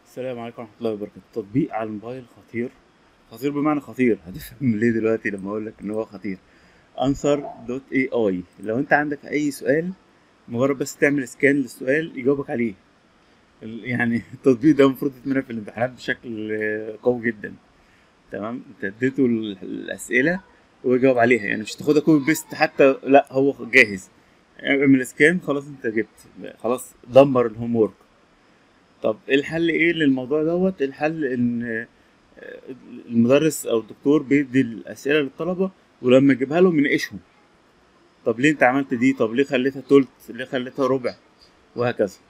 السلام عليكم ورحمة الله وبركاته تطبيق على الموبايل خطير خطير بمعنى خطير هتفهم ليه دلوقتي لما اقول لك ان هو خطير انسر دوت اي اي لو انت عندك اي سؤال مجرد بس تعمل سكان للسؤال يجاوبك عليه ال- يعني التطبيق ده المفروض يتمنى في الامتحانات بشكل آه، قوي جدا تمام انت اديته ال- الاسئله ويجاوب عليها يعني مش تاخدها كوبي بيست حتى لا هو جاهز اعمل سكان خلاص انت جبت خلاص دمر الهوم وورك طب الحل ايه للموضوع دوت الحل ان آه، المدرس او الدكتور بيدي الاسئله للطلبه ولما يجيبها لهم يناقشهم طب ليه انت عملت دي طب ليه خليتها تلت ليه خليتها ربع وهكذا